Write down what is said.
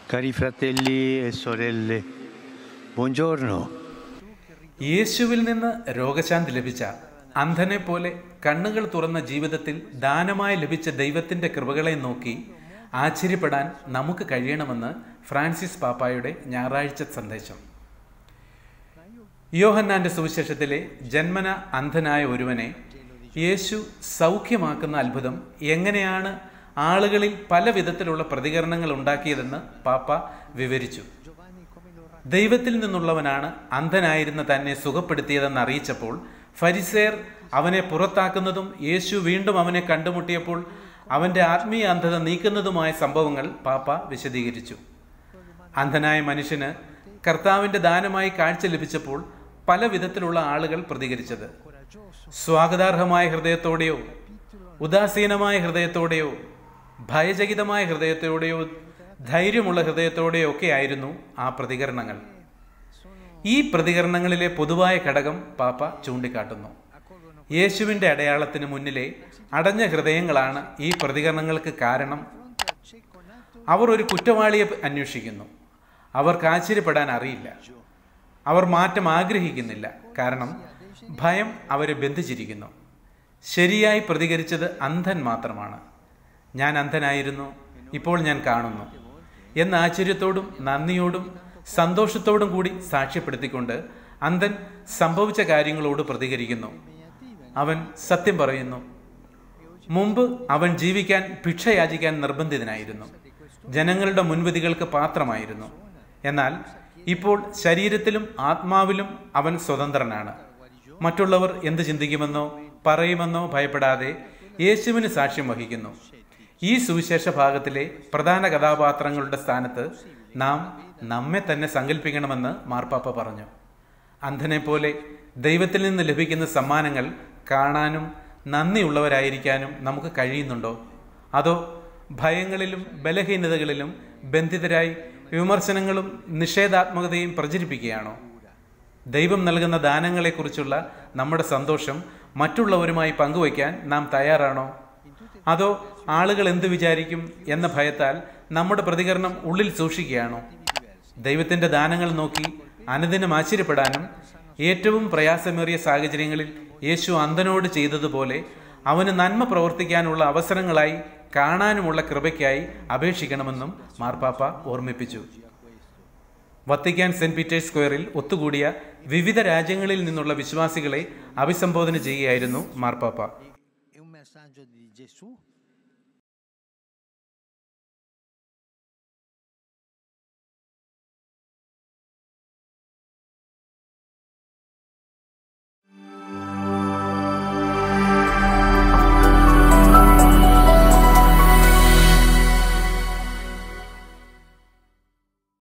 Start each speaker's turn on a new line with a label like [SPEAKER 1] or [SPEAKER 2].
[SPEAKER 1] Cari fratelli e sorelle, buongiorno.
[SPEAKER 2] യേശുവിൽ നിന്ന് രോഗശാന്തി ലഭിച്ച അന്ധനെ പോലെ കണ്ണുകൾ തുറന്ന ജീവിതത്തിൽ ദാനമായി ലഭിച്ച ദൈവത്തിന്റെ കൃപകളെ നോക്കി ആശ്ചര്യപ്പെടാൻ നമുക്ക് കഴിയണമെന്ന് ഫ്രാൻസിസ് പാപ്പായുടെ ഞായറാഴ്ച സന്ദേശം യോഹന്നാന്റെ സുവിശേഷത്തിലെ ജന്മന അന്ധനായ ഒരുവനെ യേശു സൗഖ്യമാക്കുന്ന അത്ഭുതം എങ്ങനെയാണ് ആളുകളിൽ പല വിധത്തിലുള്ള പ്രതികരണങ്ങൾ ഉണ്ടാക്കിയതെന്ന് പാപ്പ വിവരിച്ചു ദൈവത്തിൽ നിന്നുള്ളവനാണ് അന്ധനായിരുന്ന തന്നെ സുഖപ്പെടുത്തിയതെന്ന് അറിയിച്ചപ്പോൾ ഫരിസേർ അവനെ പുറത്താക്കുന്നതും യേശു വീണ്ടും അവനെ കണ്ടുമുട്ടിയപ്പോൾ അവന്റെ ആത്മീയ അന്ധത നീക്കുന്നതുമായ സംഭവങ്ങൾ പാപ്പ വിശദീകരിച്ചു അന്ധനായ മനുഷ്യന് കർത്താവിന്റെ ദാനമായി കാഴ്ച ലഭിച്ചപ്പോൾ പല വിധത്തിലുള്ള ആളുകൾ പ്രതികരിച്ചത് സ്വാഗതാർഹമായ ഹൃദയത്തോടെയോ ഉദാസീനമായ ഹൃദയത്തോടെയോ ഭയചകിതമായ ഹൃദയത്തോടെയോ ധൈര്യമുള്ള ഹൃദയത്തോടെയോ ഒക്കെ ആയിരുന്നു ആ പ്രതികരണങ്ങൾ ഈ പ്രതികരണങ്ങളിലെ പൊതുവായ ഘടകം പാപ്പ ചൂണ്ടിക്കാട്ടുന്നു യേശുവിന്റെ അടയാളത്തിന് മുന്നിലെ അടഞ്ഞ ഹൃദയങ്ങളാണ് ഈ പ്രതികരണങ്ങൾക്ക് കാരണം അവർ ഒരു കുറ്റവാളിയെ അന്വേഷിക്കുന്നു അവർക്ക് ആശ്ചര്യപ്പെടാൻ അറിയില്ല അവർ മാറ്റം ആഗ്രഹിക്കുന്നില്ല കാരണം ഭയം അവരെ ബന്ധിച്ചിരിക്കുന്നു ശരിയായി പ്രതികരിച്ചത് അന്ധൻ മാത്രമാണ് ഞാൻ അന്ധനായിരുന്നു ഇപ്പോൾ ഞാൻ കാണുന്നു എന്ന ആശ്ചര്യത്തോടും നന്ദിയോടും സന്തോഷത്തോടും കൂടി സാക്ഷ്യപ്പെടുത്തിക്കൊണ്ട് അന്ധൻ സംഭവിച്ച കാര്യങ്ങളോട് പ്രതികരിക്കുന്നു അവൻ സത്യം പറയുന്നു മുമ്പ് അവൻ ജീവിക്കാൻ ഭിക്ഷ യാചിക്കാൻ നിർബന്ധിതനായിരുന്നു ജനങ്ങളുടെ മുൻവിധികൾക്ക് പാത്രമായിരുന്നു എന്നാൽ ഇപ്പോൾ ശരീരത്തിലും ആത്മാവിലും അവൻ സ്വതന്ത്രനാണ് മറ്റുള്ളവർ എന്ത് ചിന്തിക്കുമെന്നോ പറയുമെന്നോ ഭയപ്പെടാതെ യേശുവിന് സാക്ഷ്യം വഹിക്കുന്നു ഈ സുവിശേഷ ഭാഗത്തിലെ പ്രധാന കഥാപാത്രങ്ങളുടെ സ്ഥാനത്ത് നാം നമ്മെ തന്നെ സങ്കല്പിക്കണമെന്ന് മാർപ്പാപ്പ പറഞ്ഞു അന്ധനെ പോലെ ദൈവത്തിൽ നിന്ന് ലഭിക്കുന്ന സമ്മാനങ്ങൾ കാണാനും നന്ദിയുള്ളവരായിരിക്കാനും നമുക്ക് കഴിയുന്നുണ്ടോ അതോ ഭയങ്ങളിലും ബലഹീനതകളിലും ബന്ധിതരായി വിമർശനങ്ങളും നിഷേധാത്മകതയും പ്രചരിപ്പിക്കുകയാണോ ദൈവം നൽകുന്ന ദാനങ്ങളെക്കുറിച്ചുള്ള നമ്മുടെ സന്തോഷം മറ്റുള്ളവരുമായി പങ്കുവയ്ക്കാൻ നാം തയ്യാറാണോ അതോ ആളുകൾ എന്ത് വിചാരിക്കും എന്ന ഭയത്താൽ നമ്മുടെ പ്രതികരണം ഉള്ളിൽ സൂക്ഷിക്കുകയാണോ ദൈവത്തിന്റെ ദാനങ്ങൾ നോക്കി അനുദിനം ആശ്ചര്യപ്പെടാനും ഏറ്റവും പ്രയാസമേറിയ സാഹചര്യങ്ങളിൽ യേശു അന്ധനോട് ചെയ്തതുപോലെ അവന് നന്മ പ്രവർത്തിക്കാനുള്ള അവസരങ്ങളായി കാണാനുമുള്ള കൃപയ്ക്കായി അപേക്ഷിക്കണമെന്നും മാർപ്പാപ്പ ഓർമ്മിപ്പിച്ചു വത്തിക്കാൻ സെന്റ് പീറ്റേഴ്സ് സ്ക്വയറിൽ ഒത്തുകൂടിയ വിവിധ രാജ്യങ്ങളിൽ നിന്നുള്ള വിശ്വാസികളെ അഭിസംബോധന ചെയ്യുകയായിരുന്നു മാർപ്പാപ്പ
[SPEAKER 3] È un messaggio di Gesù